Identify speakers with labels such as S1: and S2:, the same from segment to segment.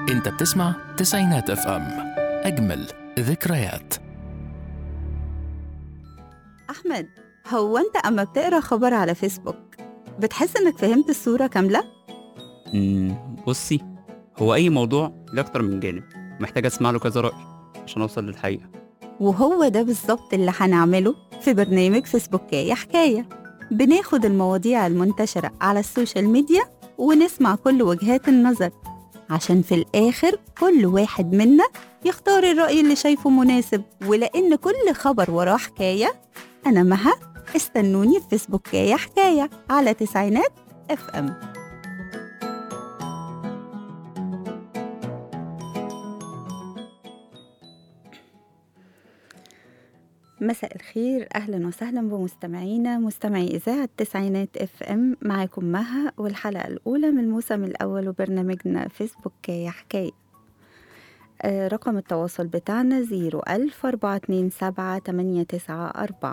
S1: انت بتسمع تسعينات اف ام اجمل ذكريات
S2: أحمد هو أنت أما بتقرأ خبر على فيسبوك بتحس إنك فهمت الصورة كاملة؟
S3: مم، بصي هو أي موضوع له أكتر من جانب محتاج أسمع له كذا رأي عشان أوصل للحقيقة
S2: وهو ده بالظبط اللي هنعمله في برنامج فيسبوكية حكاية بناخد المواضيع المنتشرة على السوشيال ميديا ونسمع كل وجهات النظر عشان في الآخر كل واحد منا يختار الرأي اللي شايفه مناسب ولأن كل خبر وراه حكاية أنا مها استنوني في فيسبوكية حكاية على تسعينات اف ام مساء الخير اهلا وسهلا بمستمعينا مستمعي اذاعه تسعينات اف ام معاكم مها والحلقه الاولى من الموسم الاول وبرنامجنا فيسبوك يا حكايه آه، رقم التواصل بتاعنا زيرو ألف أربعة اتنين سبعة تمانية تسعة أربعة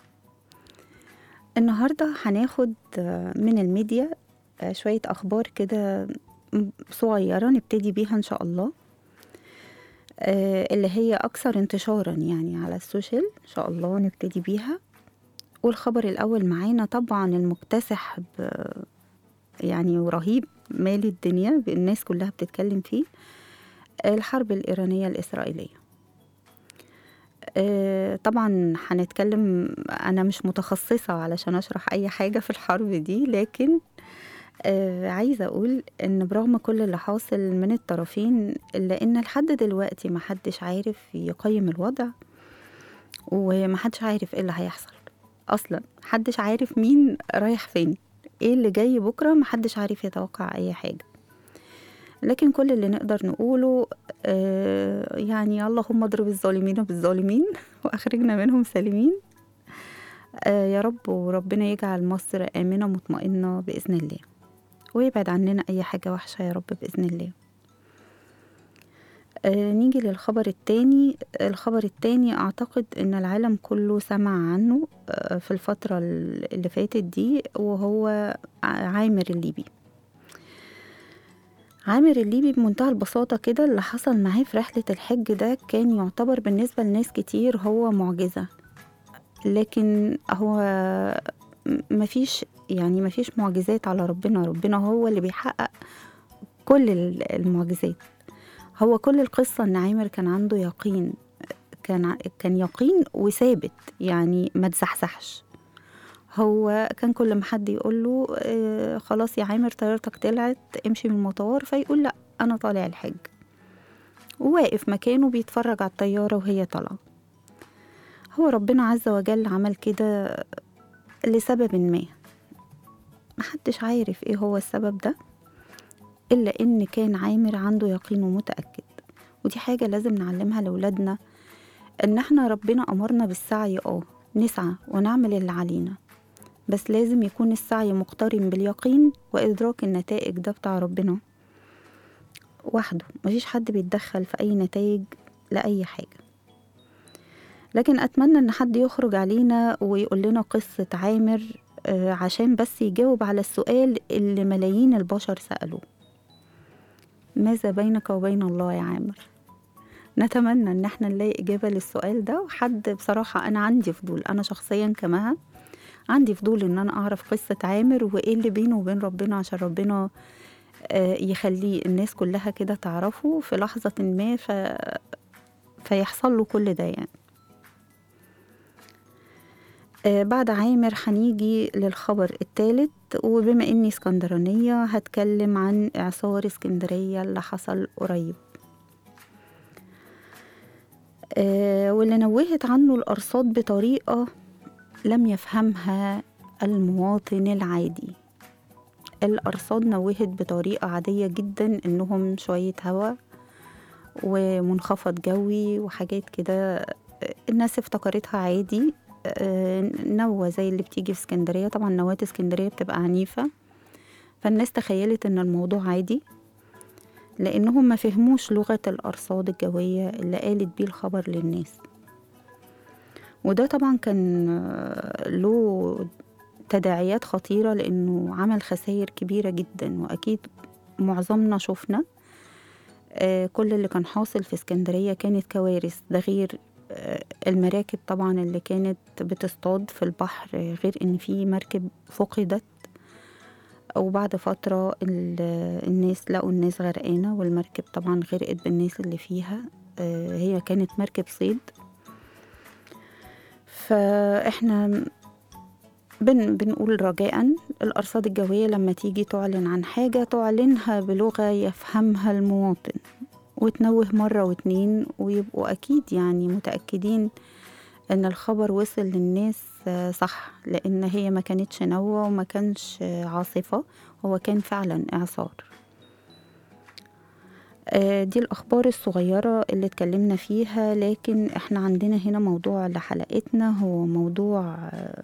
S2: النهاردة هناخد آه، من الميديا آه، شوية أخبار كده م- صغيرة نبتدي بيها إن شاء الله آه، اللي هي أكثر انتشارا يعني على السوشيال إن شاء الله نبتدي بيها والخبر الأول معانا طبعا المكتسح ب- يعني ورهيب مالي الدنيا الناس كلها بتتكلم فيه الحرب الإيرانية الإسرائيلية آه، طبعا هنتكلم أنا مش متخصصة علشان أشرح أي حاجة في الحرب دي لكن آه، عايزة أقول إن برغم كل اللي حاصل من الطرفين إلا إن لحد دلوقتي محدش عارف يقيم الوضع ومحدش عارف إيه اللي هيحصل أصلا محدش عارف مين رايح فين إيه اللي جاي بكرة محدش عارف يتوقع أي حاجة لكن كل اللي نقدر نقوله آه، يعني اللهم اضرب الظالمين بالظالمين وأخرجنا منهم سالمين آه، يا رب وربنا يجعل مصر آمنة مطمئنة بإذن الله ويبعد عننا أي حاجة وحشة يا رب بإذن الله آه نيجي للخبر التاني الخبر التاني أعتقد إن العالم كله سمع عنه آه في الفترة اللي فاتت دي وهو ع- عامر الليبي عامر الليبي بمنتهى البساطة كده اللي حصل معاه في رحلة الحج ده كان يعتبر بالنسبة لناس كتير هو معجزة لكن هو م- مفيش يعني مفيش معجزات على ربنا ربنا هو اللي بيحقق كل ال- المعجزات هو كل القصة إن عامر كان عنده يقين كان ع- كان يقين وثابت يعني ما تزحزحش هو كان كل ما حد يقول له آه خلاص يا عامر طيارتك طلعت امشي من المطار فيقول لا انا طالع الحج وواقف مكانه بيتفرج على الطيارة وهي طالعة هو ربنا عز وجل عمل كده لسبب ما محدش عارف ايه هو السبب ده إلا إن كان عامر عنده يقين ومتأكد ودي حاجة لازم نعلمها لولادنا إن احنا ربنا أمرنا بالسعي اه نسعى ونعمل اللي علينا بس لازم يكون السعي مقترن باليقين وإدراك النتائج ده بتاع ربنا وحده مفيش حد بيتدخل في أي نتائج لأي حاجة لكن أتمنى إن حد يخرج علينا ويقول لنا قصة عامر آه، عشان بس يجاوب على السؤال اللي ملايين البشر سألوه ماذا بينك وبين الله يا عامر نتمنى ان احنا نلاقي اجابه للسؤال ده وحد بصراحه انا عندي فضول انا شخصيا كمها عندي فضول ان انا اعرف قصه عامر وايه اللي بينه وبين ربنا عشان ربنا آه، يخليه الناس كلها كده تعرفه في لحظه ما ف... فيحصل له كل ده يعني آه، بعد عامر هنيجي للخبر الثالث وبما اني اسكندرانية هتكلم عن اعصار اسكندرية اللي حصل قريب آه، واللي نوهت عنه الارصاد بطريقة لم يفهمها المواطن العادي الارصاد نوهت بطريقة عادية جدا انهم شوية هوا ومنخفض جوي وحاجات كده آه، الناس افتكرتها عادي آه، نوة زي اللي بتيجي في اسكندرية طبعا نوات اسكندرية بتبقى عنيفة فالناس تخيلت ان الموضوع عادي لانهم ما فهموش لغة الارصاد الجوية اللي قالت بيه الخبر للناس وده طبعا كان آه، له تداعيات خطيرة لأنه عمل خسائر كبيرة جدا وأكيد معظمنا شفنا آه، كل اللي كان حاصل في اسكندرية كانت كوارث ده غير آه، المراكب طبعا اللي كانت بتصطاد في البحر آه، غير ان في مركب فقدت وبعد فترة ال- الناس لقوا الناس غرقانة والمركب طبعا غرقت بالناس اللي فيها آه، هي كانت مركب صيد فاحنا بن بنقول رجاء الأرصاد الجوية لما تيجي تعلن عن حاجة تعلنها بلغة يفهمها المواطن وتنوه مرة واتنين ويبقوا أكيد يعني متأكدين إن الخبر وصل للناس آه، صح لأن هي ما كانتش نوة وما كانش آه، عاصفة هو كان فعلا إعصار آه، دي الأخبار الصغيرة اللي اتكلمنا فيها لكن احنا عندنا هنا موضوع لحلقتنا هو موضوع آه،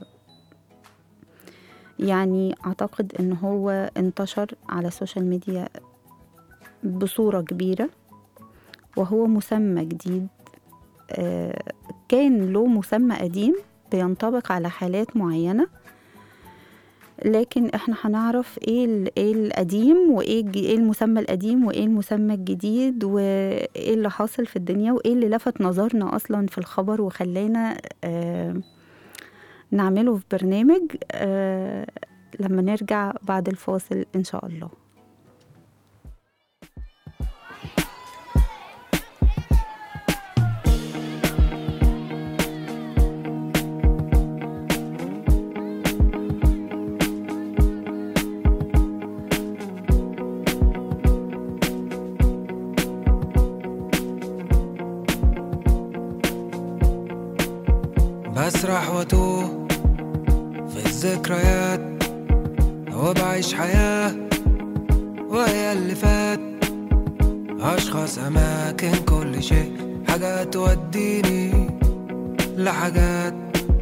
S2: يعني أعتقد إن هو انتشر على السوشيال ميديا بصورة كبيرة وهو مسمى جديد آه، كان له مسمى قديم بينطبق على حالات معينة لكن احنا هنعرف ايه ال- ايه القديم وايه الج- ايه المسمى القديم وايه المسمى الجديد وايه اللي حاصل في الدنيا وايه اللي لفت نظرنا اصلا في الخبر وخلانا آه نعمله في برنامج آه لما نرجع بعد الفاصل ان شاء الله
S4: بسرح واتوه في الذكريات وبعيش حياة وهي اللي فات أشخاص أماكن كل شيء حاجات توديني لحاجات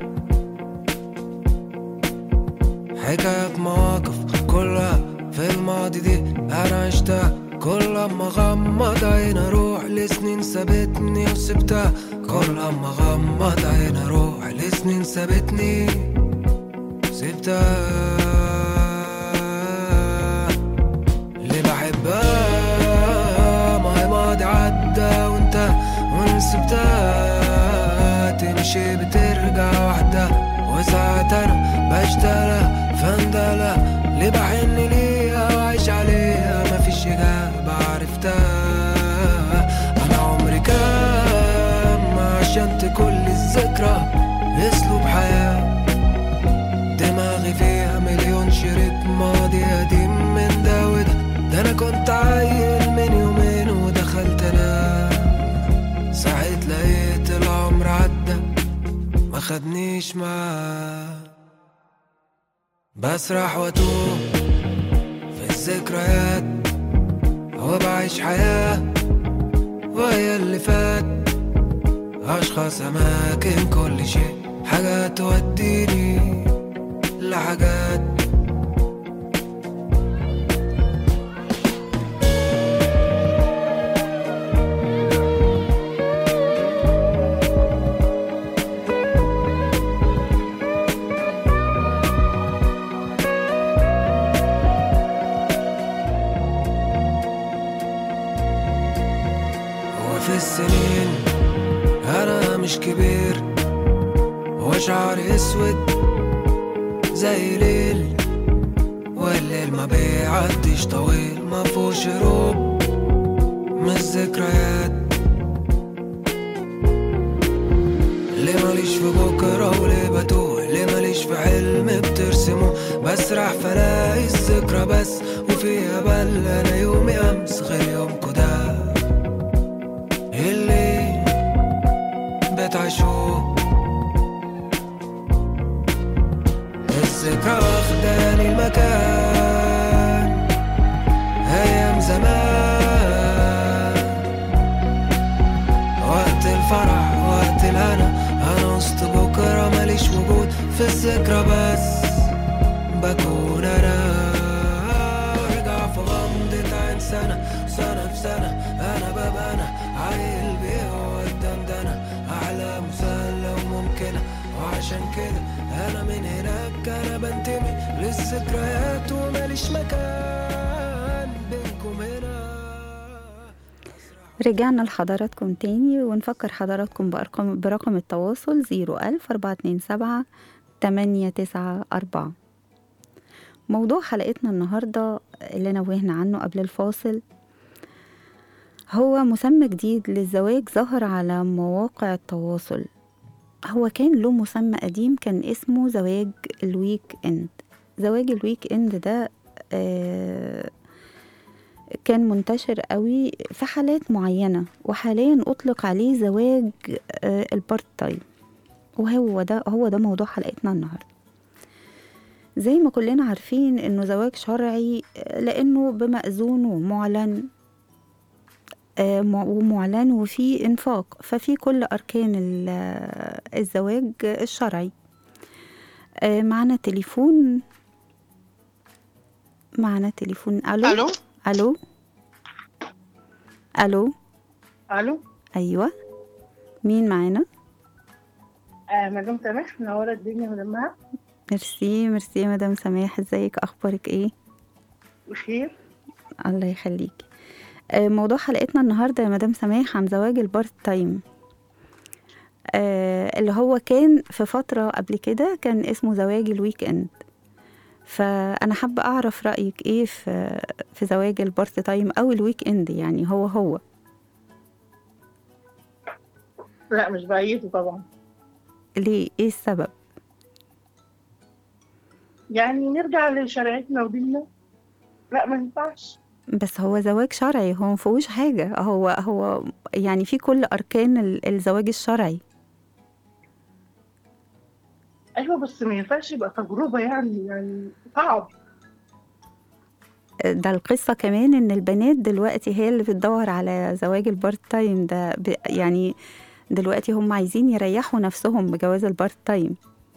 S4: حكايات مواقف كلها في الماضي دي أنا عشتها كل ما غمض عين أروح لسنين سابتني وسبتها كل ما غمض عين أروح لسنين سابتني سبتها اللي بحبها ما هي ماضي عدى وانت وان سبتها تمشي بترجع وحدها وساعات انا بشتغل فندلة اللي بحن ليها وعيش عليها مفيش اجابة عرفتها انا عمري كام عشان كل الذكرى اسلوب حياه دماغي فيها مليون شريط ماضي قديم من ده وده ده انا كنت عيل من يومين ودخلت انا ساعة لقيت العمر عدى ما خدنيش معاه بسرح واتوه في الذكريات وبعيش حياة وهي اللي فات أشخاص أماكن كل شيء حاجات توديني لحاجات وفي السنين أنا مش كبير وشعري أسود زي ليل والليل ما بيعديش طويل ما فيهوش هروب من الذكريات ليه ماليش في بكرة وليه بتوه ليه ماليش في حلم بترسمه بسرح فلاقي الذكرى بس وفيها بل أنا يومي أمس غير يومكو ده اللي بتعيشوه الذكرى واخداني المكان أيام زمان وقت الفرح وقت الهنا أنا وسط بكرة ماليش وجود في الذكرى بس بكون أنا أرجع في غمضة عين سنة سنة في سنة أنا ببقى أنا عيل بيه قدام ده أنا أحلام مسلة وممكنة وعشان كده أنا من هناك أنا بنتمي للذكريات وماليش مكان بينكم هنا
S2: رجعنا لحضراتكم تاني ونفكر حضراتكم بأرقام برقم التواصل 01000 427 894 موضوع حلقتنا النهاردة اللي نوهنا عنه قبل الفاصل هو مسمى جديد للزواج ظهر على مواقع التواصل هو كان له مسمى قديم كان اسمه زواج الويك اند زواج الويك اند ده آه كان منتشر قوي في حالات معينة وحاليا أطلق عليه زواج آه البارت تايم وهو ده هو ده موضوع حلقتنا النهاردة زي ما كلنا عارفين انه زواج شرعي آه، لانه بمأذون ومعلن آه، مع- ومعلن وفي انفاق ففي كل اركان ال- آه، الزواج الشرعي آه، معنا تليفون معنا تليفون الو
S5: الو
S2: الو الو
S5: الو
S2: ايوه مين معانا
S5: آه مدام سامح منوره الدنيا مدامها
S2: ميرسي ميرسي يا مدام سماح ازيك اخبارك ايه
S5: بخير
S2: الله يخليك آه، موضوع حلقتنا النهارده يا مدام سماح عن زواج البارت تايم آه، اللي هو كان في فترة قبل كده كان اسمه زواج الويك اند فأنا حابة أعرف رأيك إيه في في زواج البارت تايم أو الويك اند يعني هو هو
S5: لا مش بعيده طبعا
S2: ليه إيه السبب
S5: يعني نرجع لشريعتنا وديننا لا ما ينفعش
S2: بس هو زواج شرعي هو مفيهوش حاجة هو هو يعني في كل أركان ال- الزواج الشرعي
S5: ايوه بس ما ينفعش يبقى تجربه يعني يعني صعب
S2: ده القصة كمان إن البنات دلوقتي هي اللي بتدور على زواج البارت تايم ده ب- يعني دلوقتي هم عايزين يريحوا نفسهم بجواز البارت تايم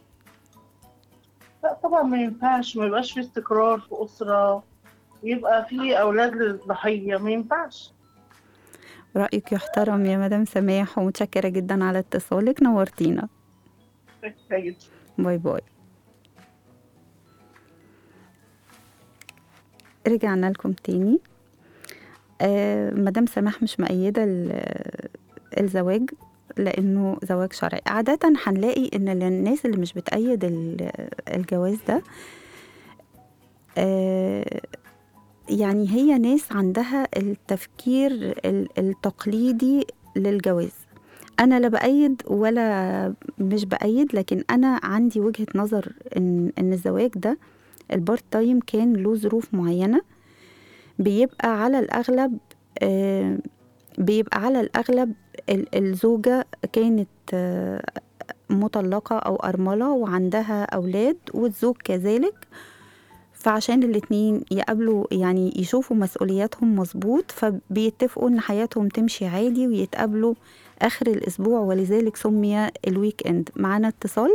S5: لا طبعا ما ينفعش ما يبقاش في استقرار في اسره يبقى في اولاد للضحيه ما ينفعش
S2: رأيك يحترم يا مدام سماح ومتشكرة جدا على اتصالك نورتينا
S5: جيد.
S2: باي باي رجعنا لكم تاني آه مدام سماح مش مؤيدة ال- الزواج لأنه زواج شرعي عادة هنلاقي إن الناس اللي مش بتأيد ال- الجواز ده آه يعني هي ناس عندها التفكير ال- التقليدي للجواز أنا لا بأيد ولا مش بأيد لكن أنا عندي وجهة نظر إن إن الزواج ده البارت تايم كان له ظروف معينة بيبقى على الأغلب آه، بيبقى على الأغلب ال- الزوجة كانت آه، مطلقة أو أرملة وعندها أولاد والزوج كذلك فعشان الاتنين يقابلوا يعني يشوفوا مسؤولياتهم مظبوط فبيتفقوا إن حياتهم تمشي عادي ويتقابلوا آخر الأسبوع ولذلك سمي الويك إند معانا اتصال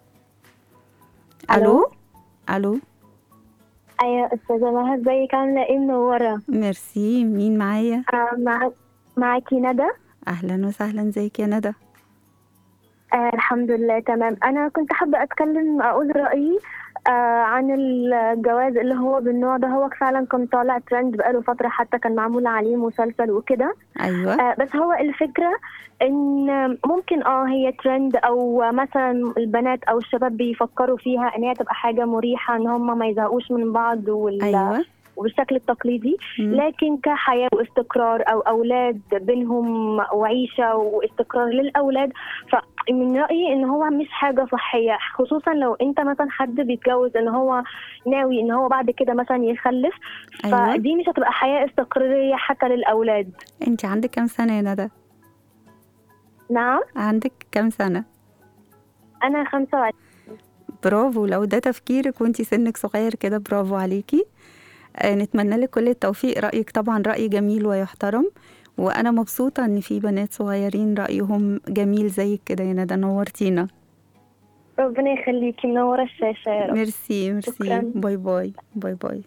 S6: ألو؟
S2: ألو ألو
S6: ايوه استاذه مها ازيك عامله ايه منوره
S2: ميرسي مين معايا
S6: آه مع... معاكي ندى
S2: أهلا وسهلا ازيك يا ندى
S6: آه الحمد لله تمام انا كنت حابه اتكلم اقول رايي آه عن الجواز اللي هو بالنوع ده هو فعلا كان طالع ترند بقاله فتره حتى كان معمول عليه مسلسل وكده
S2: أيوة
S6: آه بس هو الفكره ان ممكن اه هي ترند او مثلا البنات او الشباب بيفكروا فيها ان هي تبقى حاجه مريحه ان هم ما يزهقوش من بعض وال...
S2: أيوة
S6: وبالشكل التقليدي
S2: مم.
S6: لكن كحياة واستقرار أو أولاد بينهم وعيشة واستقرار للأولاد فمن رأيي إن هو مش حاجة صحية خصوصا لو أنت مثلا حد بيتجوز إن هو ناوي إن هو بعد كده مثلا يخلف
S2: أيوة
S6: فدي مش هتبقى حياة استقرارية حتى للأولاد
S2: انت عندك كام سنة يا ندى
S6: نعم
S2: عندك كام سنة
S6: أنا 25
S2: برافو لو ده تفكيرك وانت سنك صغير كده برافو عليكي آه، نتمنى لك كل التوفيق رأيك طبعا رأي جميل ويحترم وأنا مبسوطة إن في بنات صغيرين رأيهم جميل زيك كده يا ندى نورتينا
S6: ربنا يخليكي منورة الشاشة يا رب
S2: ميرسي ميرسي
S6: شكراً.
S2: باي باي باي باي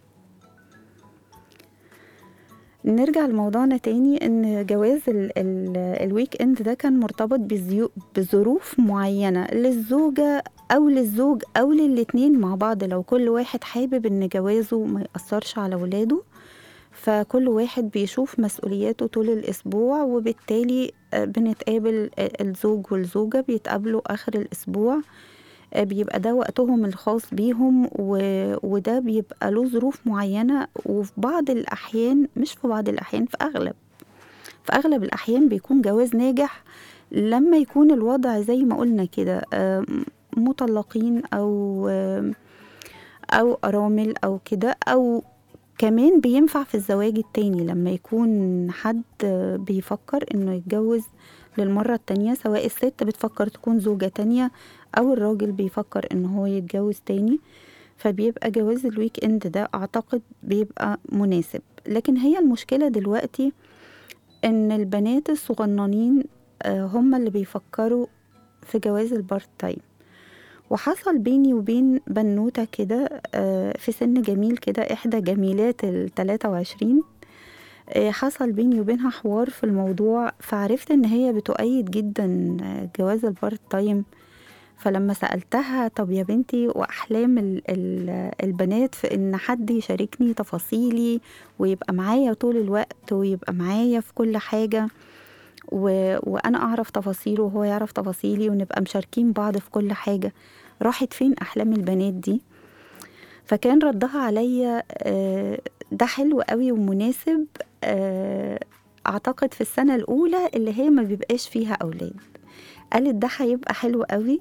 S2: نرجع لموضوعنا تاني ان جواز ال ال الويك اند ده كان مرتبط بزيو بظروف معينة للزوجة او للزوج او للاتنين مع بعض لو كل واحد حابب ان جوازه ما يأثرش على ولاده فكل واحد بيشوف مسؤولياته طول الأسبوع وبالتالي آه، بنتقابل آه، الزوج والزوجة بيتقابلوا آخر الأسبوع آه، بيبقى ده وقتهم الخاص بيهم و... وده بيبقى له ظروف معينة وفي بعض الأحيان مش في بعض الأحيان في أغلب في أغلب الأحيان بيكون جواز ناجح لما يكون الوضع زي ما قلنا كده آه، مطلقين أو آه، أو أرامل أو كده أو كمان بينفع في الزواج التاني لما يكون حد آه، بيفكر إنه يتجوز للمرة التانية سواء الست بتفكر تكون زوجة تانية أو الراجل بيفكر إن هو يتجوز تاني فبيبقى جواز الويك اند ده أعتقد بيبقى مناسب لكن هي المشكلة دلوقتي إن البنات الصغننين آه، هم اللي بيفكروا في جواز البارت تايم وحصل بيني وبين بنوتة كده آه، في سن جميل كده إحدى جميلات التلاتة وعشرين آه، حصل بيني وبينها حوار في الموضوع فعرفت إن هي بتؤيد جدا آه، جواز البارت تايم فلما سألتها طب يا بنتي وأحلام ال ال البنات في إن حد يشاركني تفاصيلي ويبقى معايا طول الوقت ويبقى معايا في كل حاجة و... وأنا أعرف تفاصيله وهو يعرف تفاصيلي ونبقى مشاركين بعض في كل حاجة راحت فين أحلام البنات دي فكان ردها عليا آه، ده حلو قوي ومناسب آه، أعتقد في السنة الأولى اللي هي ما بيبقاش فيها أولاد قالت ده هيبقى حلو قوي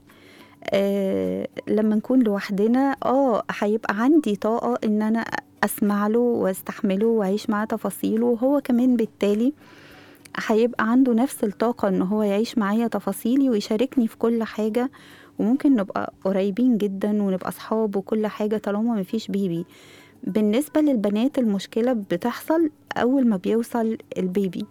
S2: آه لما نكون لوحدنا اه هيبقى عندي طاقة ان انا اسمع له واستحمله واعيش معاه تفاصيله وهو كمان بالتالي هيبقى عنده نفس الطاقة ان هو يعيش معايا تفاصيلي ويشاركني في كل حاجة وممكن نبقى قريبين جدا ونبقى صحاب وكل حاجة طالما مفيش بيبي بالنسبة للبنات المشكلة بتحصل أول ما بيوصل البيبي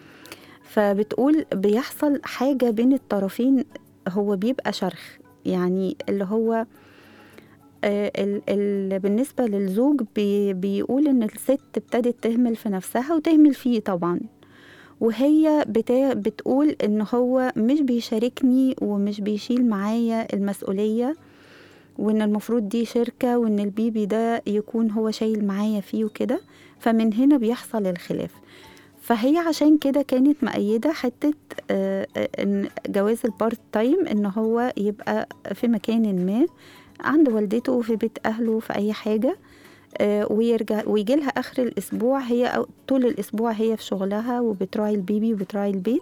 S2: فبتقول بيحصل حاجة بين الطرفين هو بيبقى شرخ يعني اللي هو آه، ال ال بالنسبة للزوج بي بيقول إن الست ابتدت تهمل في نفسها وتهمل فيه طبعا وهي بتا بتقول إن هو مش بيشاركني ومش بيشيل معايا المسؤولية وإن المفروض دي شركة وإن البيبي ده يكون هو شايل معايا فيه وكده فمن هنا بيحصل الخلاف فهي عشان كده كانت مأيدة حتة آه، آه، إن جواز البارت تايم إن هو يبقى في مكان ما عند والدته في بيت أهله في أي حاجة آه، ويرجع ويجي لها آخر الأسبوع هي أو- طول الأسبوع هي في شغلها وبتراعي البيبي وبتراعي البيت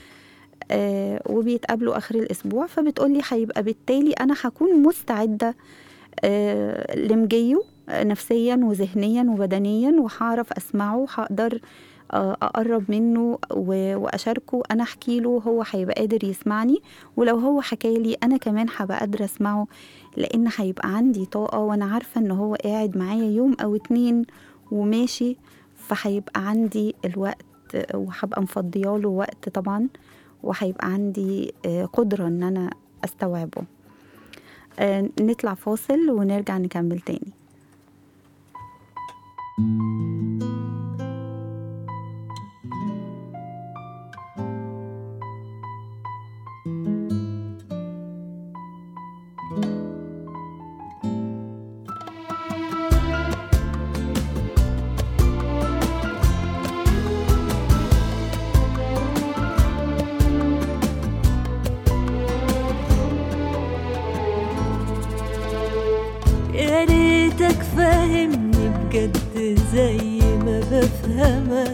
S2: آه، وبيتقابلوا آخر الأسبوع فبتقولي هيبقى بالتالي أنا هكون مستعدة آه، لمجيه آه، نفسيا وذهنيا وبدنيا وهعرف أسمعه وهقدر آه، أقرب منه و- وأشاركه أنا أحكي له هو هيبقى قادر يسمعني ولو هو حكالي أنا كمان هبقى قادرة أسمعه لأن هيبقى عندي طاقة وأنا عارفة إن هو قاعد معايا يوم أو اتنين وماشي فهيبقى عندي الوقت آه، وهبقى مفضياله وقت طبعا وهيبقى عندي آه، قدرة إن أنا أستوعبه آه، نطلع فاصل ونرجع نكمل تاني
S7: يا ريتك فاهمني بجد زي ما بفهمك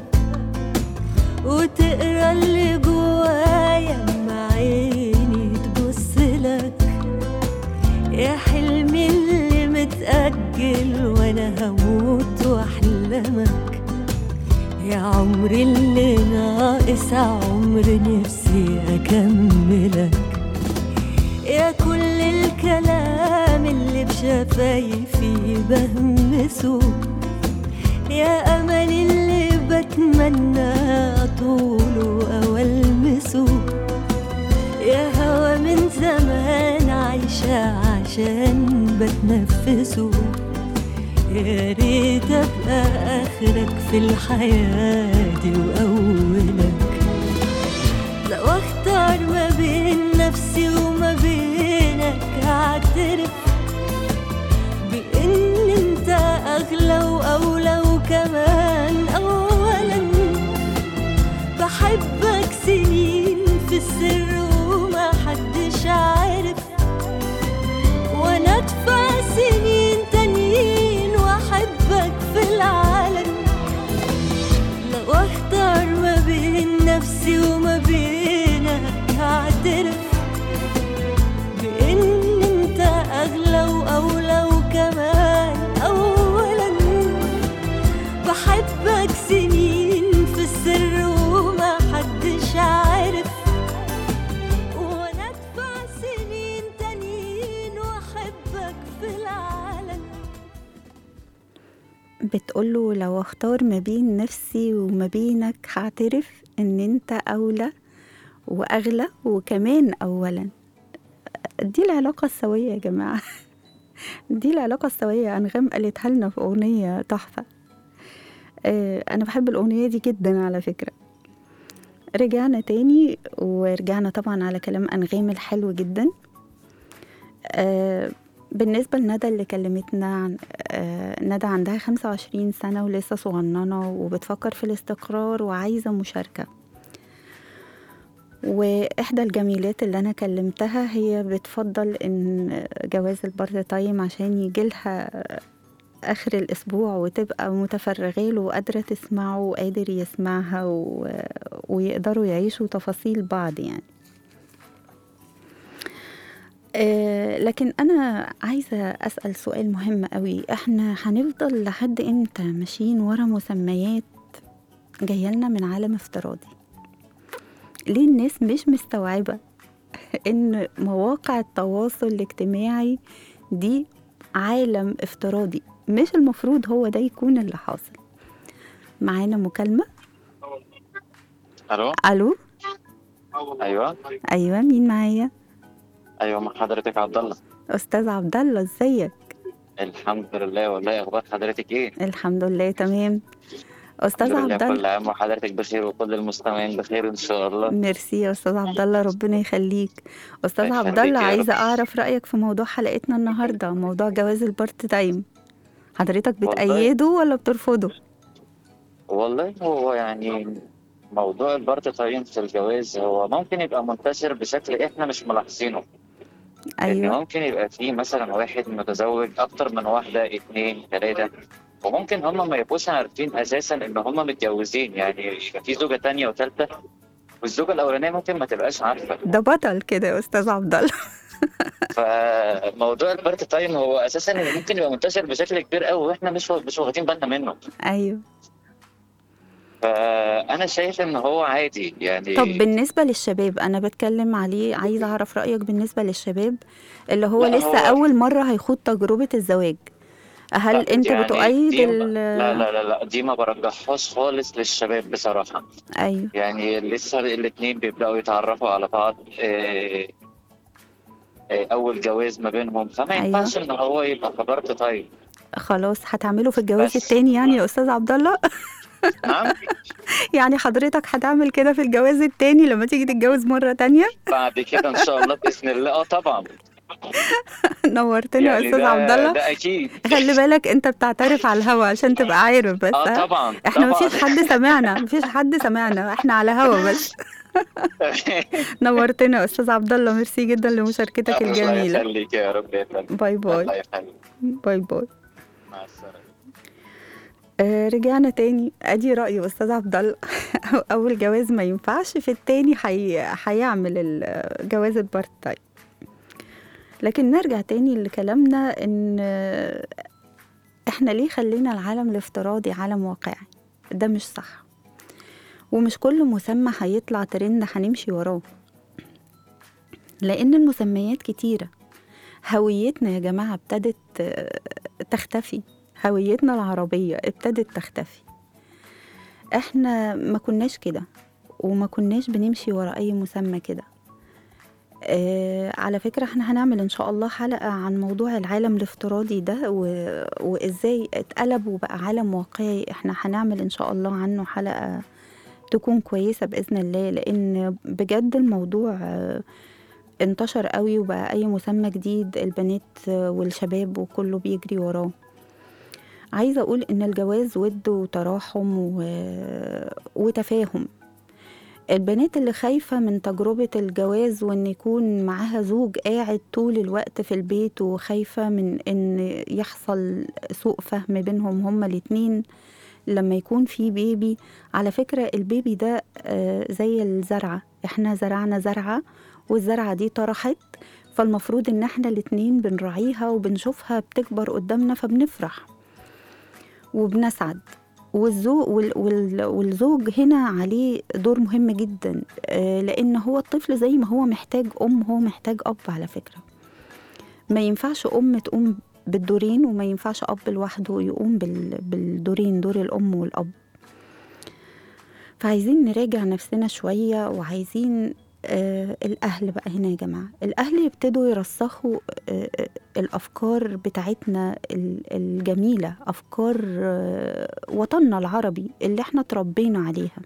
S7: وتقرا اللي جوايا مع عيني تبص لك يا حلمي اللي متأجل وانا هموت واحلمك يا عمري اللي ناقص عمر نفسي اكملك يا كل الكلام اللي بشفايفي بهمسه يا أمل اللي بتمنى طوله أو ألمسه يا هوا من زمان عايشة عشان بتنفسه يا ريت أبقى آخرك في الحياة دي وأولك لو اختار ما بين نفسي وما بينك اعترف بان انت اغلى واولى وكمان
S2: بتقوله لو اختار ما بين نفسي وما بينك هعترف ان انت اولى واغلى وكمان اولا دي العلاقة السوية يا جماعة دي العلاقة السوية أنغام قالتها لنا في أغنية تحفة آه، أنا بحب الأغنية دي جدا على فكرة رجعنا تاني ورجعنا طبعا على كلام أنغام الحلو جدا آه، بالنسبة لندى اللي كلمتنا عن آه، ندى عندها 25 سنة ولسه صغننة وبتفكر في الاستقرار وعايزة مشاركة وإحدى الجميلات اللي أنا كلمتها هي بتفضل إن جواز البارت تايم عشان يجيلها آخر الأسبوع وتبقى متفرغة له وقادرة تسمعه وقادر يسمعها و... ويقدروا يعيشوا تفاصيل بعض يعني آه، لكن أنا عايزة أسأل سؤال مهم قوي إحنا هنفضل لحد إمتى ماشيين ورا مسميات جايلنا من عالم افتراضي ليه الناس مش مستوعبة إن مواقع التواصل الاجتماعي دي عالم افتراضي مش المفروض هو ده يكون اللي حاصل معانا مكالمة
S8: الو
S2: ألو
S8: ايوه
S2: أيوة مين معايا
S8: ايوه مع حضرتك عبد الله
S2: أستاذ عبد الله إزيك
S8: الحمد لله والله اخبار حضرتك ايه
S2: الحمد لله تمام أستاذ
S8: الحمد لله
S2: عبد الله
S8: كل عام وحضرتك بخير وكل المستمعين بخير ان شاء الله
S2: ميرسي يا أستاذ عبد الله ربنا يخليك أستاذ
S8: الله
S2: عبد
S8: يخليك
S2: الله
S8: يا
S2: عايزة
S8: رب.
S2: أعرف رأيك في موضوع حلقتنا النهاردة موضوع جواز البارت تايم حضرتك
S8: والله.
S2: بتأيده ولا بترفضه؟
S8: والله هو يعني موضوع البارت تايم في الجواز هو ممكن يبقى منتشر بشكل احنا مش ملاحظينه ان
S2: أيوه
S8: ممكن يبقى فيه مثلا واحد متزوج اكتر من واحده اتنين تلاته وممكن هم ما يبقوش عارفين اساسا ان هم متجوزين يعني يبقى في زوجه تانية وتالته والزوجه الاولانيه ممكن ما تبقاش عارفه
S2: ده بطل كده يا أستاذ عبد الله
S8: فموضوع البارت تايم هو اساسا ممكن يبقى منتشر بشكل كبير قوي واحنا مش مش واخدين بالنا منه
S2: أيوه
S8: فانا شايف ان هو عادي يعني
S2: طب بالنسبة للشباب أنا بتكلم عليه عايزة أعرف رأيك بالنسبة للشباب اللي هو
S8: لا،
S2: لسه
S8: هو-
S2: أول مرة هيخوض تجربة الزواج هل
S8: لا،
S2: أنت
S8: يعني
S2: بتؤيد
S8: دي
S2: ال
S8: لا لا لا لا دي ما برجحهاش خالص للشباب بصراحه
S2: أيوه
S8: يعني لسه الاثنين بيبداوا يتعرفوا على بعض آه، آه، اول جواز ما بينهم فما
S2: أيوة.
S8: ينفعش ان هو يبقى في بارت تايم
S2: خلاص هتعمله في الجواز
S8: بس.
S2: التاني يعني يا أستاذ عبد الله
S8: نعم
S2: يعني حضرتك هتعمل كده في الجواز التاني لما تيجي تتجوز مرة تانية
S8: بعد كده ان شاء الله باذن الله اه طبعا
S2: نورتني يا
S8: يعني
S2: أستاذ
S8: ده-
S2: عبد الله
S8: ده اكيد
S2: خلي بالك أنت بتعترف على الهوا عشان تبقى عارف بس
S8: اه
S2: ها؟
S8: طبعا
S2: احنا
S8: طبعا
S2: مفيش حد سمعنا مفيش حد سمعنا احنا على هوا بس نورتنا يا استاذ عبد الله ميرسي جدا لمشاركتك
S8: الله
S2: الجميله
S8: يخليك يا رب يا فندم
S2: باي
S8: الله
S2: باي
S8: يخليك
S2: باي باي
S8: مع السلامه
S2: آه رجعنا تاني ادي رأي استاذ عبد الله اول جواز ما ينفعش في التاني حي... هيعمل ال- جواز البارت تايم لكن نرجع تاني لكلامنا ان آه، احنا ليه خلينا العالم الافتراضي عالم واقعي ده مش صح ومش كل مسمى هيطلع ترند هنمشي وراه لان المسميات كتيره هويتنا يا جماعه ابتدت آه، تختفي هويتنا العربية ابتدت تختفي احنا ما كناش كده وما كناش بنمشي ورا اي مسمى كده آه على فكرة احنا هنعمل ان شاء الله حلقة عن موضوع العالم الافتراضي ده و... وازاي اتقلب وبقى عالم واقعي احنا هنعمل ان شاء الله عنه حلقة تكون كويسة بإذن الله لأن بجد الموضوع آه، انتشر قوي وبقى أي مسمى جديد البنات آه، والشباب وكله بيجري وراه عايزة أقول إن الجواز ود وتراحم و... وتفاهم البنات اللي خايفة من تجربة الجواز وإن يكون معاها زوج قاعد طول الوقت في البيت وخايفة من إن يحصل سوء فهم بينهم هما الاتنين لما يكون في بيبي على فكرة البيبي ده آه، زي الزرعة احنا زرعنا زرعة والزرعة دي طرحت فالمفروض ان احنا الاتنين بنراعيها وبنشوفها بتكبر قدامنا فبنفرح وبنسعد والزوج وال وال والزوج هنا عليه دور مهم جدا آه، لان هو الطفل زي ما هو محتاج ام هو محتاج اب على فكره ما ينفعش ام تقوم بالدورين وما ينفعش اب لوحده يقوم بال دورين دور الأم والأب فعايزين نراجع نفسنا شوية وعايزين آه الأهل بقى هنا يا جماعة الأهل يبتدوا يرسخوا آه آه، الأفكار بتاعتنا ال- الجميلة أفكار آه وطننا العربي اللي احنا تربينا عليها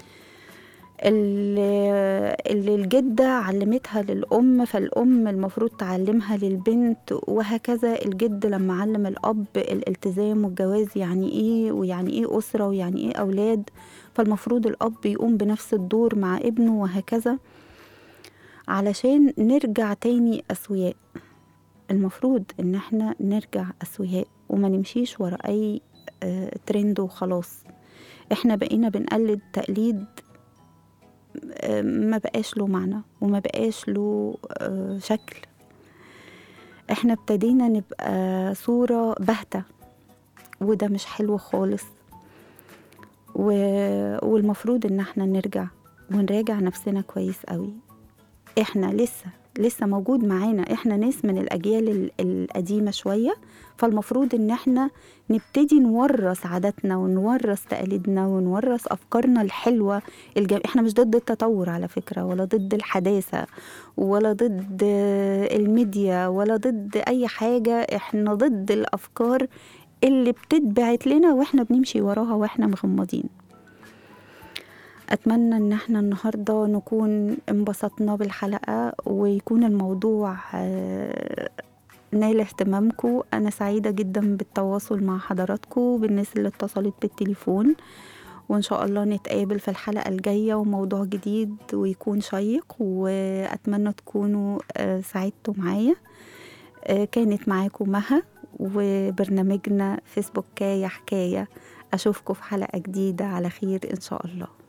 S2: اللي اللي الجدة علمتها للأم فالأم المفروض تعلمها للبنت وهكذا الجد لما علم الأب الالتزام والجواز يعني إيه ويعني إيه أسرة ويعني إيه أولاد فالمفروض الأب يقوم بنفس الدور مع ابنه وهكذا علشان نرجع تاني أسوياء المفروض إن احنا نرجع أسوياء وما نمشيش ورا أي آه، ترند وخلاص احنا بقينا بنقلد تقليد آه، ما بقاش له معنى وما بقاش له آه، شكل احنا ابتدينا نبقى صورة باهتة وده مش حلو خالص و... والمفروض ان احنا نرجع ونراجع نفسنا كويس قوي احنا لسه لسه موجود معانا احنا ناس من الاجيال ال- القديمه شويه فالمفروض ان احنا نبتدي نورث عاداتنا ونورث تقاليدنا ونورث افكارنا الحلوه الجم... احنا مش ضد التطور على فكره ولا ضد الحداثه ولا ضد الميديا ولا ضد اي حاجه احنا ضد الافكار اللي بتتبعت لنا واحنا بنمشي وراها واحنا مغمضين اتمنى ان احنا النهارده نكون انبسطنا بالحلقه ويكون الموضوع آه، نال اهتمامكم انا سعيده جدا بالتواصل مع حضراتكم بالناس اللي اتصلت بالتليفون وان شاء الله نتقابل في الحلقه الجايه وموضوع جديد ويكون شيق واتمنى تكونوا آه، سعدتوا معايا آه، كانت معاكم مها وبرنامجنا فيسبوكاية حكاية أشوفكم في حلقة جديدة على خير إن شاء الله